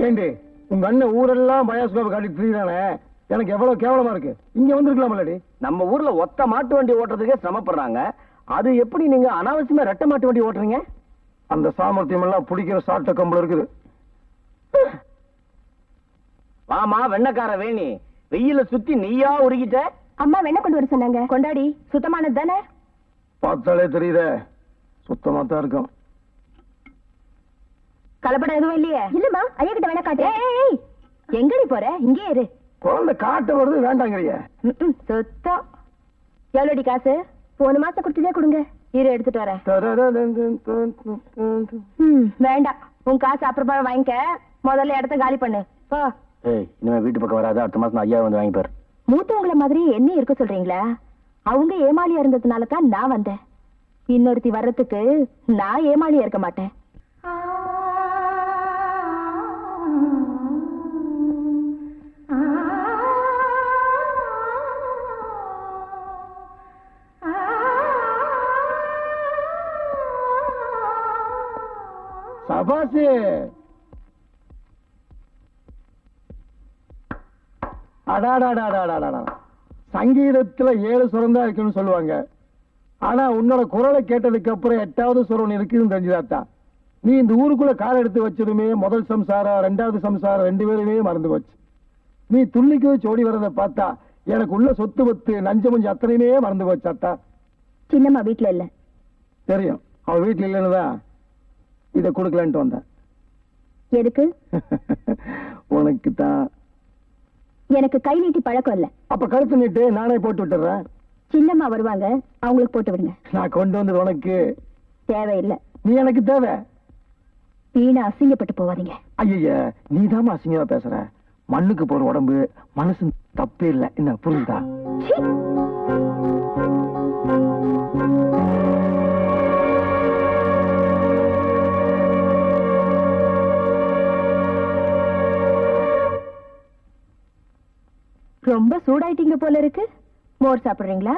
ஏண்டி உங்க அண்ணன் ஊரெல்லாம் பயாஸ்கோப் காட்டி திரியிறானே எனக்கு எவ்வளவு கேவலமா இருக்கு இங்க வந்திருக்கலாம்லடி நம்ம ஊர்ல ஒத்த மாட்டு வண்டி ஓட்டுறதுக்கே சிரமப்படுறாங்க அது எப்படி நீங்க அனாவசியமா ரெட்டை மாட்டு வண்டி ஓட்டுறீங்க அந்த சாமர்த்தியம் எல்லாம் பிடிக்கிற சாட்ட கம்பளம் இருக்குது வாமா வெண்ணக்கார வேணி வெயில சுத்தி நீயா உருகிட்ட அம்மா வெண்ணெய் கொண்டு வர சொன்னாங்க கொண்டாடி சுத்தமானது தானே பார்த்தாலே தெரியுதே சுத்தமா தான் இருக்கும் கலப்படம் எதுவும் இல்லையே இல்லம்மா ஐயா கிட்ட வேணா காட்டு ஏய் எங்கடி போற இங்கே இரு குழந்தை காட்ட வருது வேண்டாங்கிறிய ம்ம், சுத்தம் எவ்வளோடி காசு போன மாசம் கொடுத்ததே கொடுங்க இரு எடுத்துட்டு வரேன் ம், வேண்டாம் உன் காசு அப்புறமா வாங்கிக்க முதல்ல இடத்த காலி பண்ணு போ ஏய் இனிமே வீட்டு பக்கம் வராது அடுத்த மாசம் ஐயா வந்து வாங்கிப்பாரு மூத்தவங்கள மாதிரி என்ன இருக்க சொல்றீங்களா அவங்க ஏமாளியா இருந்ததுனால தான் நான் வந்தேன் இன்னொருத்தி வர்றதுக்கு நான் ஏமாளியா இருக்க மாட்டேன் சபாசி அடாடாடாடாடாடா சங்கீதத்துல ஏழு சுரம் தான் இருக்குன்னு சொல்லுவாங்க ஆனா உன்னோட குரலை கேட்டதுக்கு அப்புறம் எட்டாவது சுரம் இருக்குன்னு தெரிஞ்சுதாத்தா நீ இந்த ஊருக்குள்ள கால் எடுத்து வச்சதுமே முதல் சம்சாரம் ரெண்டாவது சம்சாரம் ரெண்டு பேருமே மறந்து போச்சு நீ துள்ளிக்கு வச்சு ஓடி வரதை பார்த்தா எனக்கு உள்ள சொத்து பத்து நஞ்சு மஞ்சு அத்தனையுமே மறந்து போச்சு அத்தா சின்னம்மா வீட்ல இல்ல தெரியும் அவ வீட்டுல இல்லைன்னு தான் இதை கொடுக்கலான்ட்டு வந்தேன் எதுக்கு உனக்கு தான் எனக்கு கை நீட்டி பழக்கம் இல்ல அப்ப கழுத்து நீட்டு நானே போட்டு விட்டுறேன் சின்னம்மா வருவாங்க அவங்களுக்கு போட்டு விடுங்க நான் கொண்டு வந்தது உனக்கு தேவையில்லை நீ எனக்கு தேவை வீணா அசிங்கப்பட்டு போவாதீங்க ஐய நீ அசிங்கமா பேசுற மண்ணுக்கு போற உடம்பு மனசு தப்பே இல்ல என்ன புரியுதா சீ! ரொம்ப சூடாயிட்டீங்க போல இருக்கு மோர் சாப்பிடுறீங்களா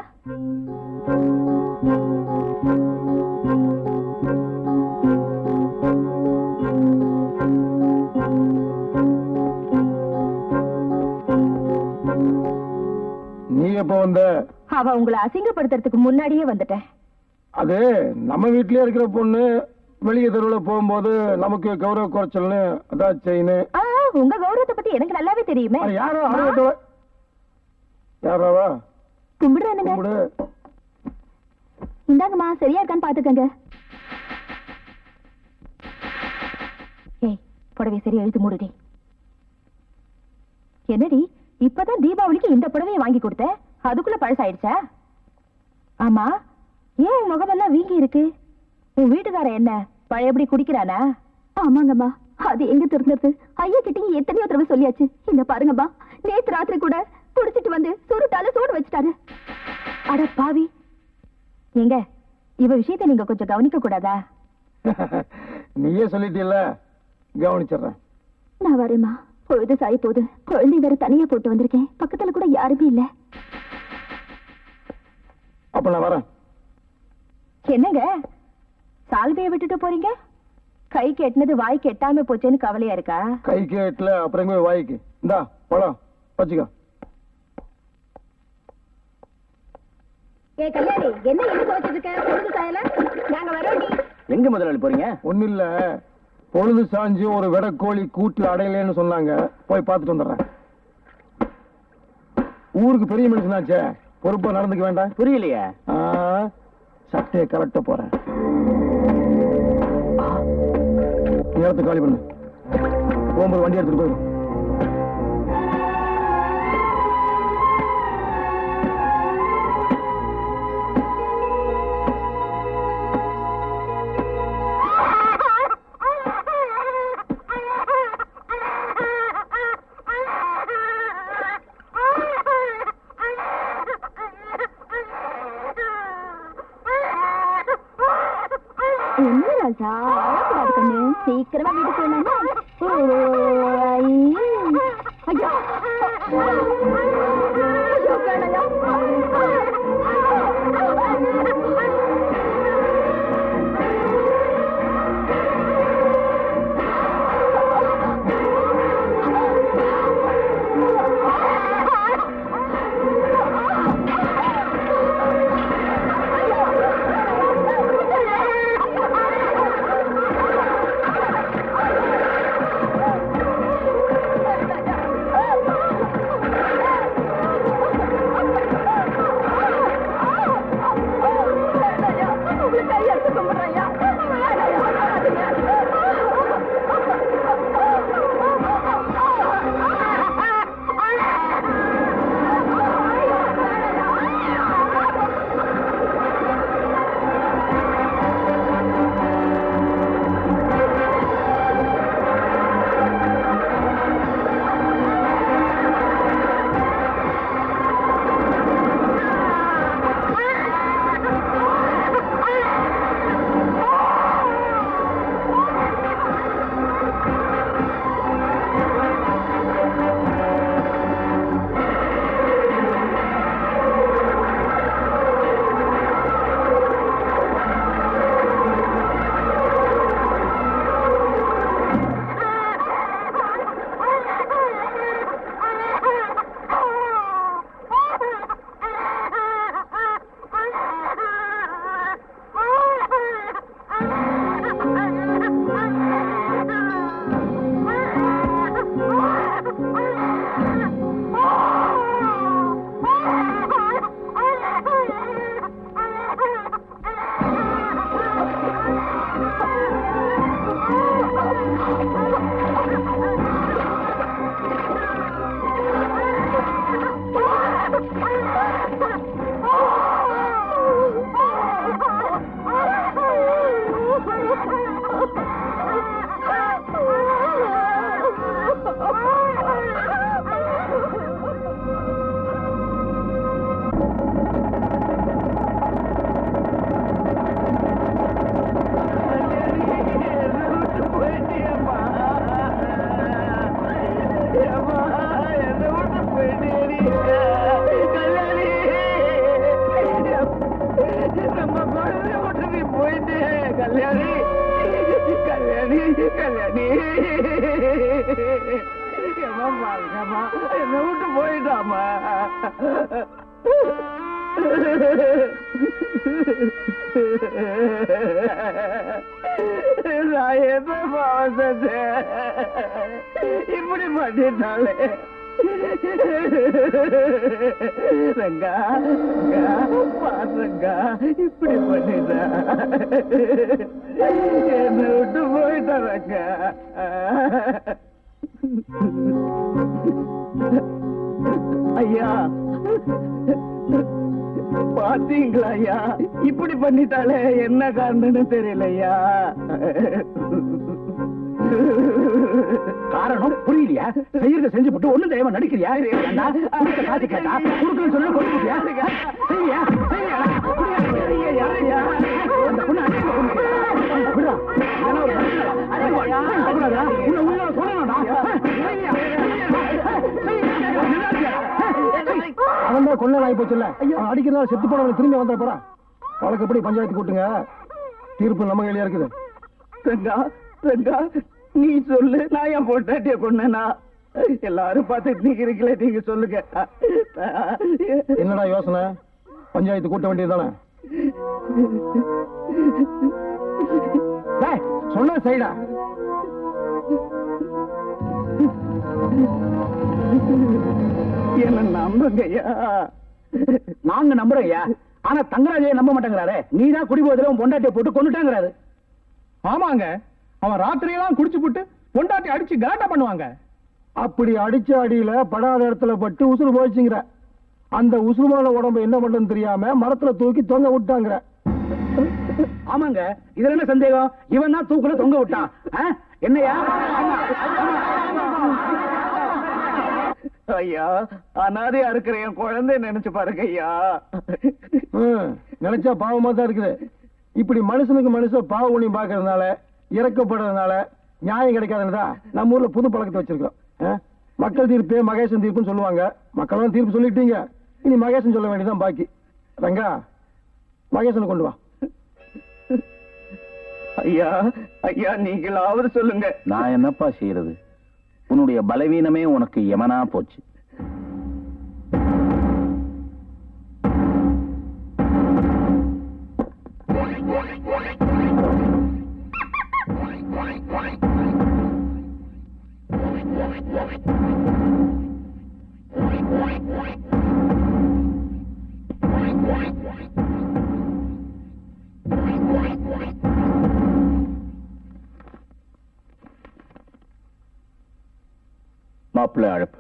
நீ எப்ப வந்த அவ உங்களை அசிங்கப்படுத்துறதுக்கு முன்னாடியே வந்துட்டேன் அது நம்ம வீட்லயே இருக்கிற பொண்ணு வெளியே தெருவுல போகும்போது நமக்கு கௌரவ குறைச்சல்னு அதான் செயின் ஆ, உங்க கௌரவத்தை பத்தி எனக்கு நல்லாவே தெரியுமே யாரோ அறுபத்தவ யாராவா கும்பிடுறேனுங்க கும்பிடு இந்தாங்கம்மா சரியா இருக்கான்னு பாத்துக்கங்க ஏய் புடவை சரி எழுத்து மூடுடி என்னடி இப்பதான் தீபாவளிக்கு இந்த புடவையை வாங்கி கொடுத்த அதுக்குள்ள பழசாயிடுச்சா ஆமா ஏன் உன் முகமெல்லாம் வீங்கி இருக்கு உன் வீட்டுக்காரன் என்ன பழையபடி குடிக்கிறானா ஆமாங்கம்மா அது எங்க திறந்துருது ஐயா கிட்டயும் எத்தனையோ தடவை சொல்லியாச்சு இந்த பாருங்கம்மா நேத்து ராத்திரி கூட குடிச்சிட்டு வந்து சுருட்டால சூடு வச்சுட்டாரு அட பாவி ஏங்க இவ விஷயத்தை நீங்க கொஞ்சம் கவனிக்க கூடாதா நீயே சொல்லிட்டீல்ல கவனிச்சிடுறேன் நான் வரேம்மா பொழுது சாய் போகுது குழந்தை வேற தனியா போட்டு வந்திருக்கேன் பக்கத்துல கூட யாருமே இல்ல அப்ப நான் வரேன் என்னங்க சால்வையை விட்டுட்டு போறீங்க கை கெட்டினது வாய் கெட்டாம போச்சேன்னு கவலையா இருக்கா கைக்கு எட்டுல அப்புறம் எங்க போய் வாய்க்கு இந்தா பழம் வச்சுக்கோ ஏ கல்யாணி என்ன இழுத்து வச்சிருக்க பொழுது சாயல நாங்க வரோம் நீ எங்க முதலாளி போறீங்க ஒண்ணு இல்ல பொழுது சாஞ்சு ஒரு வெடக்கோழி கூட்டுல அடையலைன்னு சொன்னாங்க போய் பார்த்துட்டு வந்துடுறேன் ஊருக்கு பெரிய மனுஷனாச்சே பொறுப்பா நடந்துக்க வேண்டாம் புரியலையே ஆ, சட்டையை கலட்ட போறேன் நேரத்தை காலி பண்ணு போகும்போது வண்டி எடுத்துட்டு போயிடும் என்ன ராஜா அழக்கூடாது கண்ணு சீக்கிரமா வீட்டுக்கு போயிடலாமா? ஓ, ஐ. ஐயோ ஐயோ, வேணாயா. கல்யாணி கல்யாணி கல்யாணி ஏம்மா பாருங்கம்மா என்னை விட்டு போயிட்டாமா நான் என்ன பாவம் செஞ்சேன் இப்படி பண்ணிட்டாலே ரங்கா ரங்கா பாருங்கா இப்படி பண்ணிட்டா என்னை விட்டு போயிட்டா ரங்கா ஐயா பாத்தீங்களா ஐயா இப்படி பண்ணிட்டாலே என்ன காரணம்னு தெரியல ஐயா காரணம் புரியலையா செய்யறத செஞ்சு போட்டு ஒண்ணும் தெய்வம் நடிக்கிறியா ஏண்டா, கொடுத்த காசு கேட்டா கொடுக்கணும்னு சொன்னா கொடுத்துட்டியா செய்யா செய்யா அந்த பொண்ணு அடிச்சு கொண்டு விடுடா. இதெல்லாம் ஒரு பிரச்சனை. அடிக்கூடாதா? உன்னை உள்ள சொல்லணும்டா. செய்யா. அவன் தான் கொள்ள ஆகி போச்சுல்ல அவன் அடிக்கிறதால செத்து போனவன் திரும்பி வந்தா போறா அவளுக்கு எப்படி பஞ்சாயத்து கூட்டுங்க தீர்ப்பு நம்ம கையில இருக்குது ரங்கா ரங்கா நீ சொல்லு நான் என் பொண்டாட்டிய கொண்டேனா எல்லாரும் பார்த்துட்டு நிக்கிறீங்களே நீங்க சொல்லுங்க என்னடா யோசனை பஞ்சாயத்து கூட்ட வேண்டியதுதானே டேய், சொன்ன சைடா என்ன நம்புங்கய்யா நாங்க நம்புறோம் ஐயா ஆனா தங்கராஜையே நம்ப மாட்டேங்கிறாரே நீ தான் குடி போதில உன் பொண்டாட்டியை போட்டு கொண்டுட்டாங்கிறாரு ஆமாங்க அவன் ராத்திரியெல்லாம் குடிச்சு போட்டு பொண்டாட்டி அடிச்சு கலாட்டா பண்ணுவாங்க அப்படி அடிச்ச அடியில படாத இடத்துல பட்டு உசுறு போயிடுச்சுங்கிற அந்த உசுருமான உடம்ப என்ன பண்றதுன்னு தெரியாம மரத்துல தூக்கி தொங்க விட்டாங்கிற ஆமாங்க இதுல என்ன சந்தேகம் இவன் தான் தூக்குல தொங்க விட்டான் ஆ? என்னய்யா ஐயா அனாதையா இருக்கிற என் குழந்தை நினைச்சு பாருங்க ஐயா ஹம், நினைச்சா பாவமா தான் இருக்குது இப்படி மனுஷனுக்கு மனுஷன் பாவ புண்ணியம் பாக்குறதுனால இறக்கப்படுறதுனால நியாயம் கிடைக்காதுன்னு நம்ம ஊர்ல புது பழக்கத்தை வச்சிருக்கோம் ஆ? மக்கள் தீர்ப்பே மகேசன் தீர்ப்புன்னு சொல்லுவாங்க மக்களும் தீர்ப்பு சொல்லிட்டீங்க இனி மகேசன் சொல்ல வேண்டியதுதான் பாக்கி ரங்கா மகேசனை கொண்டு வா ஐயா ஐயா நீங்களாவது சொல்லுங்க நான் என்னப்பா செய்யறது உன்னுடைய பலவீனமே உனக்கு எமனா போச்சு மாப்பிள்ளை அழைப்பு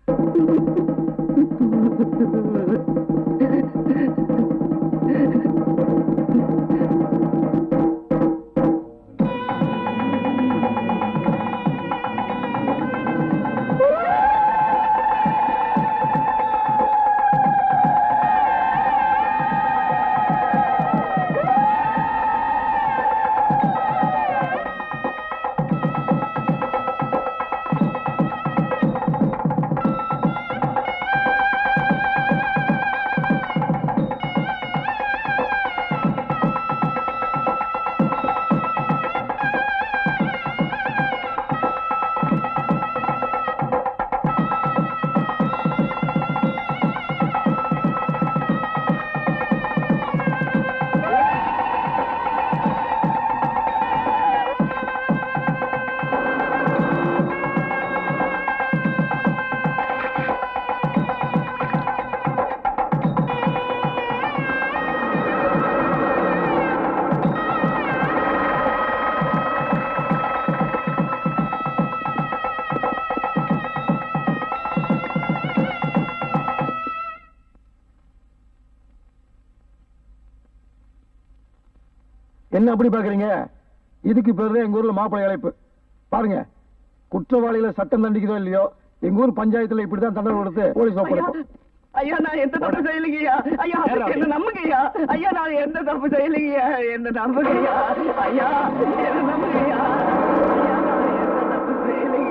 என்ன அப்படி பாக்குறீங்க இதுக்கு பேரு தான் எங்க ஊர்ல மாப்பிள்ளை அழைப்பு பாருங்க குற்றவாளிகளை சட்டம் தண்டிக்கிறதோ இல்லையோ எங்க ஊர் பஞ்சாயத்துல இப்படிதான் தண்டனை கொடுத்து போலீஸ் ஐயா, ஒப்படைப்போம் ஐயா நான் எந்த தப்பு செய்யலைங்கய்யா ஐயா என்ன நம்புங்கய்யா ஐயா நான் எந்த தப்பு செய்யலைங்கய்யா என்ன நம்புங்கய்யா ஐயா என்ன நம்புங்கய்யா ஐயா, நான் எந்த தப்பு செய்யலைங்க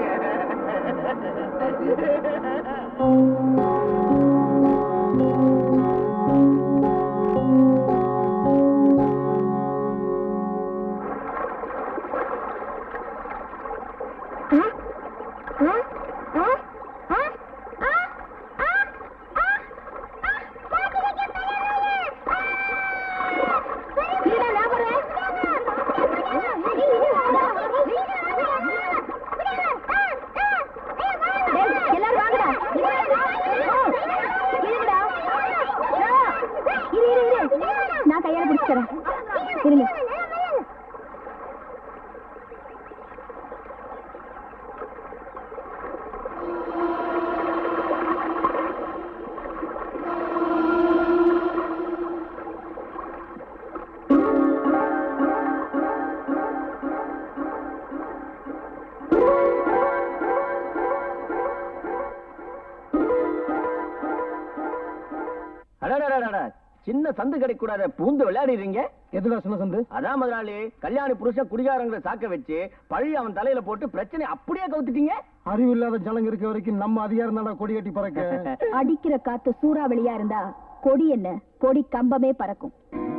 சந்து கிடைக்க கூடாத பூந்து விளையாடுறீங்க எதுடா சின்ன சந்து அதான் முதலாளி கல்யாணி புருஷன் குடிகாரங்கிற சாக்க வச்சு பழி அவன் தலையில போட்டு பிரச்சனை அப்படியே கவுத்துட்டீங்க அறிவில்லாத ஜனங்க இருக்க வரைக்கும் நம்ம அதிகாரம் தானடா கொடி கட்டி பறக்க அடிக்கிற காத்து சூறாவளியா இருந்தா கொடி என்ன கொடி கம்பமே பறக்கும்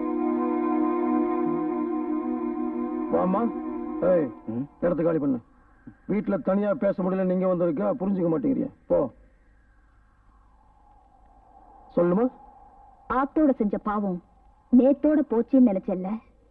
வாமா ஏய் இடத்த காலி பண்ணு வீட்டுல தனியா பேச முடியல நீங்க வந்திருக்கா புரிஞ்சுக்க மாட்டேங்கிறியா போ சொல்லுமா ஆத்தோட செஞ்ச பாவம் நேத்தோட போச்சுன்னு நினைச்சல்ல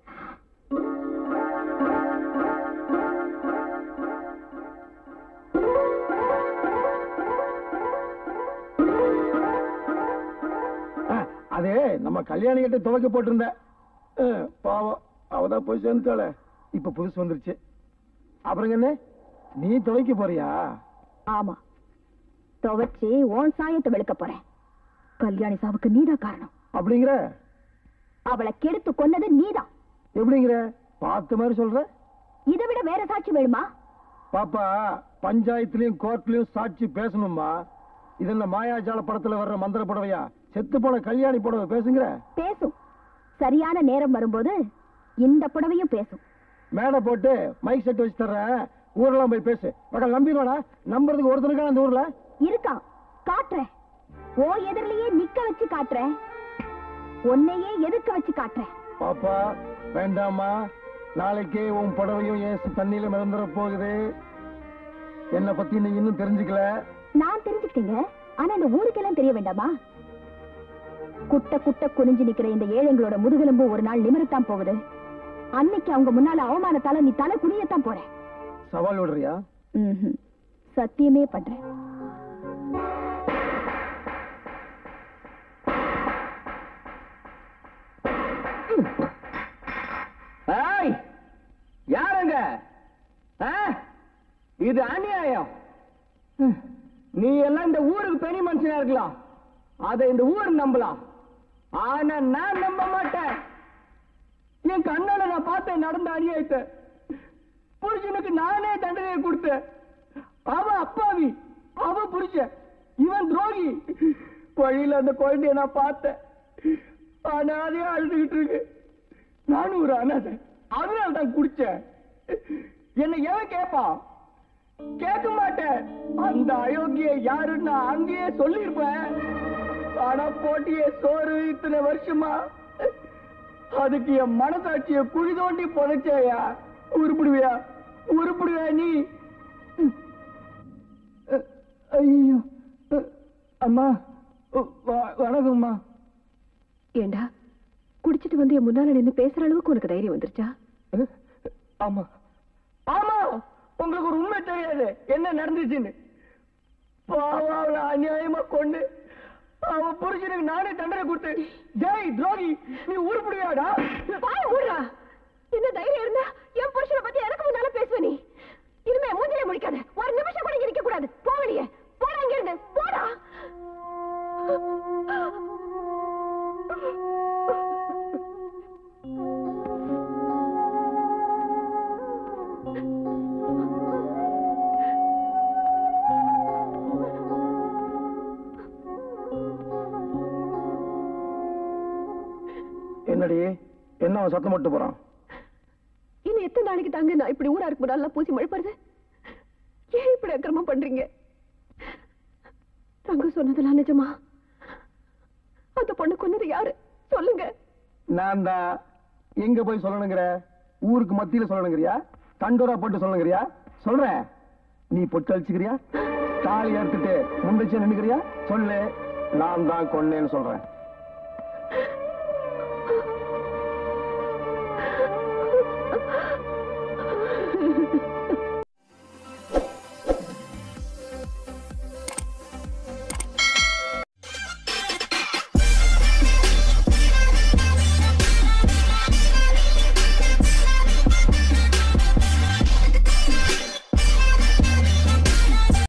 ஆ, அது நம்ம கல்யாணி கிட்ட துவைக்க போட்டிருந்த ஆ, பாவம் அவதான் போய் சேர்ந்துட்டாளே இப்ப புதுசு வந்துருச்சு அப்புறம் என்ன நீ துவைக்க போறியா ஆமா துவைச்சு உன் சாயத்தை வெளுக்க போறேன் கல்யாணி சாவுக்கு நீதான் காரணம் அப்படிங்கிற அவளை கெடுத்து கொன்னது நீதான் எப்படிங்கிற பார்த்த மாதிரி சொல்ற இதை விட வேற சாட்சி வேணுமா பாப்பா பஞ்சாயத்துலயும் கோர்ட்லயும் சாட்சி பேசணுமா இது என்ன மாயாஜால படத்துல வர்ற மந்திர புடவையா செத்து போன கல்யாணி புடவை பேசுங்கிற பேசும் சரியான நேரம் வரும்போது இந்த புடவையும் பேசும் மேடை போட்டு மைக் செட் வச்சு தர்றேன் ஊரெல்லாம் போய் பேசு மக்கள் நம்பிடுவாடா நம்புறதுக்கு ஒருத்தருக்கா அந்த ஊர்ல இருக்கான் காட்டுறேன் ஓ எதிரிலேயே நிக்க வச்சு காட்டுறேன் உன்னையே எதுக்க வச்சு காட்டுறேன் பாப்பா வேண்டாமா நாளைக்கே உன் புடவையும் ஏசு தண்ணியில மிதந்துட போகுது என்னை பத்தி நீ இன்னும் தெரிஞ்சுக்கல நான் தெரிஞ்சுக்கிட்டீங்க ஆனா இந்த ஊருக்கெல்லாம் தெரிய வேண்டாமா குட்ட குட்ட குனிஞ்சு நிக்கிற இந்த ஏழைங்களோட முதுகெலும்பு ஒரு நாள் நிமிரத்தான் போகுது அன்னைக்கு அவங்க முன்னால அவமானத்தால நீ தலை குனியத்தான் போற சவால் விடுறியா ம்ஹும். சத்தியமே பண்றேன் ஏய் யாருங்க ஆ? இது அநியாயம் ஹம். நீ எல்லாம் இந்த ஊருக்கு பெரிய மனுஷனா இருக்கலாம் அதை இந்த ஊர் நம்பலாம் ஆனா நான் நம்ப மாட்டேன் என் கண்ணால நான் பார்த்தேன் நடந்த அநியாயத்தை புருஷனுக்கு நானே தண்டனை கொடுத்தேன் அவ அப்பாவி அவ புருஷன் இவன் துரோகி வழியில அந்த குழந்தைய நான் பார்த்தேன் அனாதையா அழுதுகிட்டு இருக்கு நானும் ஒரு அனாதை அதனால தான் குடிச்சேன் என்ன எவன் கேட்பான் கேட்க மாட்டேன் அந்த அயோக்கிய யாருன்னு நான் அங்கேயே சொல்லியிருப்பேன் ஆனா போட்டியே சோறு இத்தனை வருஷமா அதுக்கு என் மனசாட்சிய குழி தோண்டி புதைச்சேயா உருப்பிடுவியா உருப்பிடுவியா நீ ஐயோ அம்மா வ- வணக்கம்மா ஏண்டா குடிச்சிட்டு வந்து என் முன்னால நின்னு பேசுற அளவுக்கு உனக்கு தைரியம் வந்துருச்சா ஆமா ஆமா உங்களுக்கு ஒரு உண்மை தெரியாது என்ன நடந்துச்சுன்னு பாவம் அவளை அநியாயமா கொண்டு அவ புருஷனுக்கு நானே தண்டனை கொடுத்தேன் ஜெய் துரோகி நீ உருப்பிடுவியாடா வாய மூடுறா என்ன தைரியம் இருந்தா என் புருஷனை பத்தி எனக்கு முன்னால பேசுவ நீ இனிமே மூஞ்சிலே முடிக்காத ஒரு நிமிஷம் கூட இங்க நிக்க கூடாது போ வெளியே போடா இங்க இருந்து போடா என்னடி என்ன அவன் சத்தம் மட்டும் போறான் இன்னும் எத்தனை நாளைக்கு தாங்க நான் இப்படி ஊரா இருக்கு நல்லா பூசி மழைப்படுது ஏன் இப்படி அக்கிரமம் பண்றீங்க தங்க சொன்னதெல்லாம் நிஜமா அந்த பொண்ணு கொன்னது யாரு சொல்லுங்க நான் தான் எங்க போய் சொல்லணுங்கிற ஊருக்கு மத்தியில சொல்லணுங்கிறியா தண்டோரா போட்டு சொல்லணுங்கிறியா சொல்றேன் நீ பொட்டு அழிச்சுக்கிறியா தாலி அறுத்துட்டு முண்டிச்சு நின்னுக்கிறியா சொல்லு நான் தான் கொன்னேன்னு சொல்றேன்